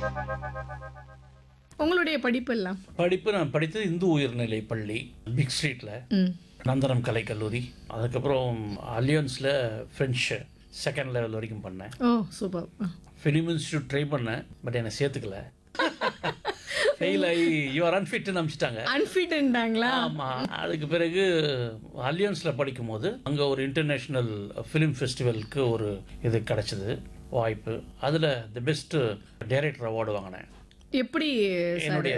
உங்களுடைய படிப்பு எல்லாம் படிப்பு நான் படித்தது இந்து உயர்நிலை பள்ளி பிக் ஸ்ட்ரீட்டில் ம் நந்தனம் கலைக்கல்லூரி அதுக்கப்புறம் அலியன்ஸில் ஃப்ரெஞ்சு செகண்ட் லெவல் வரைக்கும் பண்ணேன் oh super film institute try பண்ணேன் பட் என்னை சேர்த்துக்கல ஃபெயில் ஆகி யூஆர் அன்ஃபிட்னு அனுப்பிச்சிட்டாங்க அன்ஃபிட்ன்றாங்களா ஆமாம் அதுக்கு பிறகு அலியன்ஸில் படிக்கும்போது அங்கே ஒரு இன்டர்நேஷ்னல் ஃபிலிம் ஃபெஸ்டிவலுக்கு ஒரு இது கிடச்சிது வாய்ப்பு அதில் தி பெஸ்ட்டு டைரக்டர் அவார்டு வாங்கினேன் எப்படி சார் என்னுடைய